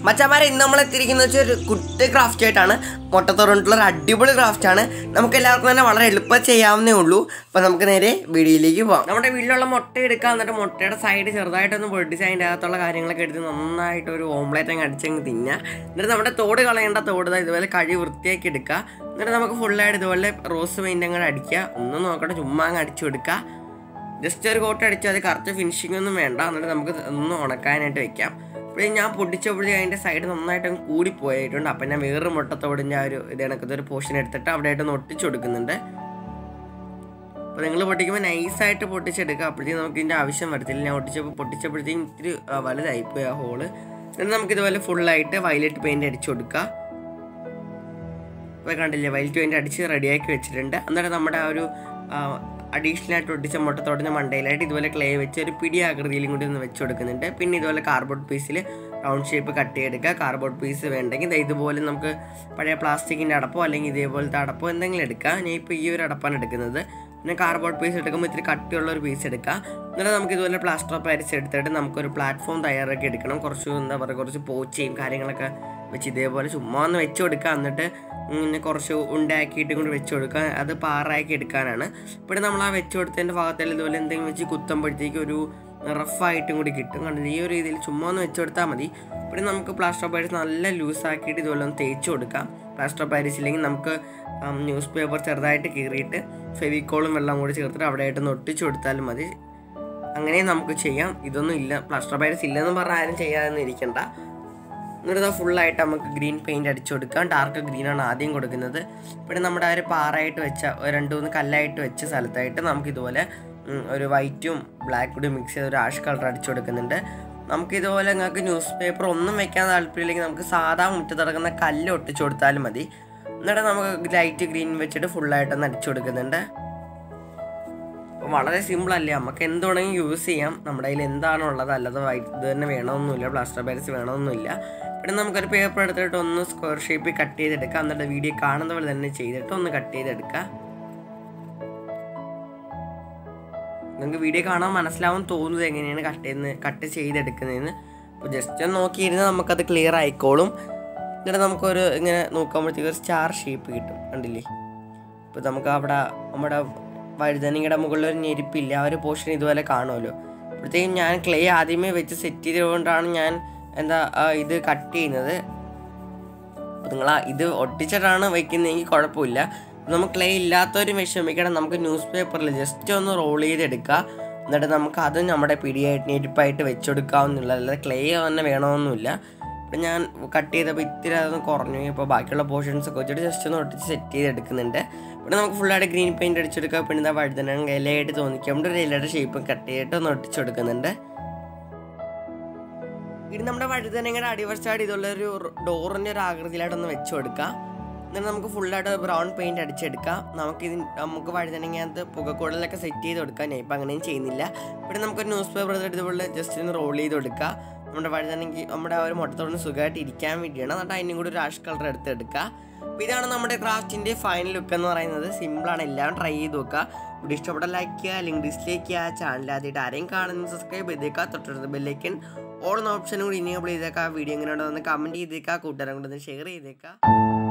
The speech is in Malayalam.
മച്ചന്മാരെ ഇന്ന് നമ്മൾ എത്തിയിരിക്കുന്ന വെച്ചാൽ ഒരു കുട്ടി ക്രാഫ്റ്റ് ആയിട്ടാണ് മുട്ടത്തോറുകൊണ്ടുള്ള ഒരു അടിപൊളി ക്രാഫ്റ്റ് ആണ് നമുക്ക് എല്ലാവർക്കും തന്നെ വളരെ എളുപ്പം ചെയ്യാവുന്നേ ഉള്ളൂ അപ്പോൾ നമുക്ക് നേരെ വീഡിയോയിലേക്ക് പോകാം നമ്മുടെ വീട്ടിലുള്ള മുട്ട എടുക്കുക എന്നിട്ട് മുട്ടയുടെ സൈഡ് ചെറുതായിട്ടൊന്ന് പൊട്ടിച്ച് അതിൻ്റെ അകത്തുള്ള കാര്യങ്ങളൊക്കെ എടുത്ത് നന്നായിട്ട് ഒരു ഓംലേറ്റ് അങ്ങ് അടിച്ചങ്ങ് തിന്നുക എന്നിട്ട് നമ്മുടെ തോട് കളയേണ്ട തോട് ദാ ഇതുപോലെ കഴി വൃത്തിയാക്കി എടുക്കുക എന്നിട്ട് നമുക്ക് ഫുള്ളായിട്ട് ഇതുപോലെ റോസ് പെയിൻ്റ് അങ്ങ് അടിക്കുക ഒന്നും നോക്കട്ടെ ചുമ്മാ അങ്ങ് അടിച്ചു കൊടുക്കുക ജസ്റ്റ് ഒരു കോട്ട് അടിച്ചാൽ അത് കറക്റ്റ് ഫിനിഷിംഗ് ഒന്നും വേണ്ട എന്നിട്ട് നമുക്ക് ഒന്ന് ഉണക്കാനായിട്ട് വെക്കാം അപ്പോൾ ഞാൻ പൊട്ടിച്ചപ്പോഴേ അതിൻ്റെ സൈഡ് നന്നായിട്ട് അങ്ങ് കൂടിപ്പോയിട്ടുണ്ട് അപ്പം ഞാൻ വേറൊരു മുട്ടത്തോടിൻ്റെ ആ ഒരു ഇത് കണക്കത്തെ ഒരു പോർഷൻ എടുത്തിട്ട് അവിടെ ആയിട്ടൊന്ന് ഒട്ടിച്ചു കൊടുക്കുന്നുണ്ട് അപ്പോൾ നിങ്ങൾ പൊട്ടിക്കുമ്പോൾ നൈസായിട്ട് പൊട്ടിച്ചെടുക്കുക അപ്പോഴത്തേക്കും നമുക്ക് ഇതിൻ്റെ ആവശ്യം വരത്തില്ല ഞാൻ ഒട്ടിച്ചപ്പോൾ പൊട്ടിച്ചപ്പോഴത്തേക്കും ഇത്തിരി ആ, വലുതായിപ്പോയി ആ ഹോള് എന്നിട്ട് നമുക്ക് ഇതുപോലെ ഫുള്ളായിട്ട് വയലറ്റ് പെയിൻറ് അടിച്ചു കൊടുക്കുക ഇപ്പോൾ കണ്ടില്ലേ വൈൽറ്റ് പെയിൻറ് അടിച്ച് റെഡിയാക്കി വെച്ചിട്ടുണ്ട് എന്നിട്ട് നമ്മുടെ ആ ഒരു അഡീഷണൽ ആയിട്ട് ഒട്ടിച്ച മുട്ടത്തോടിൻ്റെ മണ്ടയിലായിട്ട് ഇതുപോലെ ക്ലേ വെച്ച് ഒരു പിടി ആകൃതിയിലും കൂടി ഒന്ന് വെച്ച് കൊടുക്കുന്നുണ്ട് പിന്നെ ഇതുപോലെ കാർബോർഡ് പീസിൽ റൗണ്ട് ഷേപ്പ് കട്ട് ചെയ്തെടുക്കുക കാർബോർഡ് പീസ് വേണ്ടെങ്കിൽ ദേ ഇതുപോലെ നമുക്ക് പഴയ പ്ലാസ്റ്റിക്കിൻ്റെ അടപ്പോ അല്ലെങ്കിൽ ഇതേപോലത്തെ അടപ്പോ എന്തെങ്കിലും എടുക്കുക ഞാൻ ഇപ്പോൾ ഈ ഒരു അടപ്പാണ് എടുക്കുന്നത് പിന്നെ കാർബോർഡ് പീസ് എടുക്കുമ്പോൾ ഇത്തിരി കട്ടിയുള്ള ഒരു പീസ് എടുക്കുക എന്നിട്ട് നമുക്ക് ഇതുപോലെ പ്ലാസ്റ്റർ ഓഫ് പാരിസ് എടുത്തിട്ട് നമുക്കൊരു പ്ലാറ്റ്ഫോം തയ്യാറാക്കി എടുക്കണം കുറച്ച് എന്താ പറയുക കുറച്ച് പോച്ചയും കാര്യങ്ങളൊക്കെ വെച്ച് ഇതേപോലെ ചുമ്മാ ഒന്ന് വെച്ച് കൊടുക്കുക എന്നിട്ട് ഇങ്ങനെ കുറച്ച് ഉണ്ടാക്കിയിട്ട് കൊണ്ട് വെച്ച് കൊടുക്കുക അത് പാറാക്കി എടുക്കാനാണ് ഇവിടെ നമ്മൾ ആ വെച്ച് കൊടുത്തതിൻ്റെ ഭാഗത്തിൽ ഇതുപോലെ എന്തെങ്കിലും വെച്ച് കുത്തുമ്പോഴത്തേക്ക് ഒരു റഫായിട്ടും കൂടി കിട്ടും കണ്ടില്ല ഈ ഒരു രീതിയിൽ ചുമ്മാ ഒന്ന് വെച്ച് കൊടുത്താൽ മതി ഇവിടെ നമുക്ക് പ്ലാസ്റ്റർ ഓഫ് പാരീസ് നല്ല ലൂസ് ആക്കിയിട്ട് ഇതുപോലെ ഒന്ന് തേച്ച് കൊടുക്കാം പ്ലാസ്റ്റർ ഓഫ് പാരീസ് ഇല്ലെങ്കിൽ നമുക്ക് ന്യൂസ് പേപ്പർ ചെറുതായിട്ട് കീറിയിട്ട് ഫെവിക്കോളും വെള്ളം കൂടി ചേർത്തിട്ട് അവിടെ ആയിട്ടൊന്ന് ഒട്ടിച്ചു കൊടുത്താലും മതി അങ്ങനെ നമുക്ക് ചെയ്യാം ഇതൊന്നും ഇല്ല പ്ലാസ്റ്റർ ഓഫ് പാരീസ് ഇല്ലെന്ന് പറഞ്ഞാൽ ആരും ചെയ്യാതെന്ന് ഇരിക്കണ്ട എന്നിട്ട് ഫുള്ളായിട്ട് നമുക്ക് ഗ്രീൻ പെയിൻറ് അടിച്ചു കൊടുക്കാം ഡാർക്ക് ഗ്രീനാണ് ആദ്യം കൊടുക്കുന്നത് പിന്നെ നമ്മുടെ ആ ഒരു പാറയായിട്ട് വെച്ച ഒരു രണ്ട് മൂന്ന് കല്ലായിട്ട് വെച്ച സ്ഥലത്തായിട്ട് നമുക്ക് ഇതുപോലെ ഉം, ഒരു വൈറ്റും ബ്ലാക്കും കൂടി മിക്സ് ചെയ്ത് ഒരു ആഷ് കളർ അടിച്ചു കൊടുക്കുന്നുണ്ട് നമുക്ക് ഇതുപോലെ നിങ്ങൾക്ക് ന്യൂസ് പേപ്പർ ഒന്നും വെക്കാൻ താല്പര്യമില്ലെങ്കിൽ നമുക്ക് സാധാ മുറ്റത്ത് കിടക്കുന്ന കല്ല് ഒട്ടിച്ചു കൊടുത്താലും മതി എന്നിട്ട് നമുക്ക് ലൈറ്റ് ഗ്രീൻ വെച്ചിട്ട് ഫുള്ളായിട്ടൊന്ന് അടിച്ചു കൊടുക്കുന്നുണ്ട് അപ്പോൾ വളരെ സിമ്പിൾ അല്ലേ നമുക്ക് എന്ത് വേണമെങ്കിൽ യൂസ് ചെയ്യാം നമ്മുടെ കയ്യിൽ എന്താണുള്ളത് അല്ലാതെ വൈറ്റ് ഇത് തന്നെ വേണമെന്നൊന്നുമില്ല പ്ലാസ്റ്റർ പാരീസ് വേണമെന്നൊന്നുമില്ല പിന്നെ നമുക്കൊരു പേപ്പർ എടുത്തിട്ട് ഒന്ന് സ്ക്വയർ ഷേപ്പിൽ കട്ട് ചെയ്തെടുക്കാം എന്നിട്ട് വീഡിയോ കാണുന്ന പോലെ തന്നെ ചെയ്തിട്ട് ഒന്ന് കട്ട് ചെയ്തെടുക്കാം നിങ്ങൾക്ക് വീഡിയോ കാണാൻ മനസ്സിലാവും തോന്നുന്നത് എങ്ങനെയാണ് കട്ട് ചെയ്യുന്നത് കട്ട് ചെയ്തെടുക്കുന്നതെന്ന് അപ്പോൾ ജസ്റ്റ് ഒന്ന് നോക്കിയിരുന്ന് നമുക്കത് ക്ലിയർ ആയിക്കോളും എന്നിട്ട് നമുക്കൊരു ഇങ്ങനെ നോക്കുമ്പോഴത്തേക്ക് ഒരു സ്റ്റാർ ഷേപ്പ് കിട്ടും കണ്ടില്ലേ ഇപ്പോൾ നമുക്ക് അവിടെ നമ്മുടെ വഴുതനങ്ങയുടെ മുകളിൽ ഒരു ഞെരിപ്പില്ല ആ ഒരു പോർഷൻ ഇതുപോലെ കാണുമല്ലോ അപ്പോഴത്തേക്കും ഞാൻ ക്ലേ ആദ്യമേ വെച്ച് സെറ്റ് ചെയ്തുകൊണ്ടാണ് ഞാൻ എന്താ ആ, ഇത് കട്ട് ചെയ്യുന്നത് അപ്പോൾ നിങ്ങൾ ഇത് ഒട്ടിച്ചിട്ടാണ് വെക്കുന്നതെങ്കിൽ കുഴപ്പമില്ല നമുക്ക് ക്ലേ ഇല്ലാത്തവരും വിഷമിക്കണം നമുക്ക് ന്യൂസ് പേപ്പറിൽ ജസ്റ്റ് ഒന്ന് റോൾ ചെയ്തെടുക്കുക എന്നിട്ട് നമുക്ക് അത് നമ്മുടെ പിടിയായിട്ട് ഞെരിപ്പായിട്ട് വെച്ചെടുക്കാവുന്നില്ല അല്ലാതെ ക്ലേ തന്നെ വേണമെന്നൊന്നുമില്ല ഇപ്പം ഞാൻ കട്ട് ചെയ്തപ്പോൾ ഇത്തിരി അതൊന്ന് കുറഞ്ഞു ഇപ്പോൾ ബാക്കിയുള്ള പോർഷൻസ് ഒക്കെ വെച്ചിട്ട് ജസ്റ്റ് ഒന്ന് ഒട്ടിച്ച് സെറ്റ് ചെയ്തെടുക്കുന്നുണ്ട് പിന്നെ നമുക്ക് ഫുള്ളായിട്ട് ഗ്രീൻ പെയിൻറ് അടിച്ചെടുക്കുക പിന്നെ ഇതാ വഴുതന ഇലയായിട്ട് തോന്നിക്കുമ്പോൾ ഒരു ഇലയുടെ ഷേപ്പ് കട്ട് ചെയ്തിട്ട് ഒന്ന് ഒട്ടിച്ചെടുക്കുന്നുണ്ട് ഇത് നമ്മുടെ വഴുതനങ്ങയുടെ അടിവശമായിട്ട് ഇതുള്ള ഒരു ഡോറിൻ്റെ ഒരു ആകൃതിയിലായിട്ടൊന്ന് വെച്ച് കൊടുക്കാം എന്നിട്ട് നമുക്ക് ഫുള്ളായിട്ട് ബ്രൗൺ പെയിൻറ് അടിച്ചെടുക്കാം നമുക്ക് ഇത് നമുക്ക് വഴുതനങ്ങനകത്ത് പുകക്കൂടലൊക്കെ സെറ്റ് ചെയ്ത് കൊടുക്കാം ഞാൻ ഇപ്പം അങ്ങനെയും ചെയ്യുന്നില്ല ഇവിടെ നമുക്കൊരു ന്യൂസ് പേപ്പർ എടുത്തിട്ട് ഇതുപോലെ ജസ്റ്റ് ഒന്ന് റോൾ ചെയ്ത് കൊടുക്കുക നമ്മുടെ വഴുതനങ്ങി നമ്മുടെ ആ ഒരു മുട്ടത്തോട് സുഖമായിട്ട് ഇരിക്കാൻ വേണ്ടിയാണ് എന്നിട്ട് അതിനും കൂടി ഒരു ആഷ് കളർ എടുത്തെടുക്കുക അപ്പോൾ ഇതാണ് നമ്മുടെ ക്രാഫ്റ്റിൻ്റെ ഫൈനൽ ലുക്ക് എന്ന് പറയുന്നത് സിമ്പിളാണ് എല്ലാം ട്രൈ ചെയ്ത് നോക്കുക ഇവിടെ ഇഷ്ടപ്പെട്ട ലൈക്ക് ചെയ്യുക അല്ലെങ്കിൽ ഡിസ്ലൈക്ക് ചെയ്യുക ചാനൽ ആദ്യമായിട്ട് ആരെയും കാണുന്ന സബ്സ്ക്രൈബ് ചെയ്തേക്കുക തൊട്ടടുത്ത് ബെല്ലൈക്കൻ ഓൺ ഓപ്ഷനും കൂടി ഇനേബിൾ ചെയ്തേക്കുക വീഡിയോ എങ്ങനെ ഉണ്ടോ എന്ന് കമൻറ്റ് ചെയ്തേക്കുക കൂട്ടുകാരെ കൊണ്ടൊന്ന് ഷെയർ ചെയ്തേക്കുക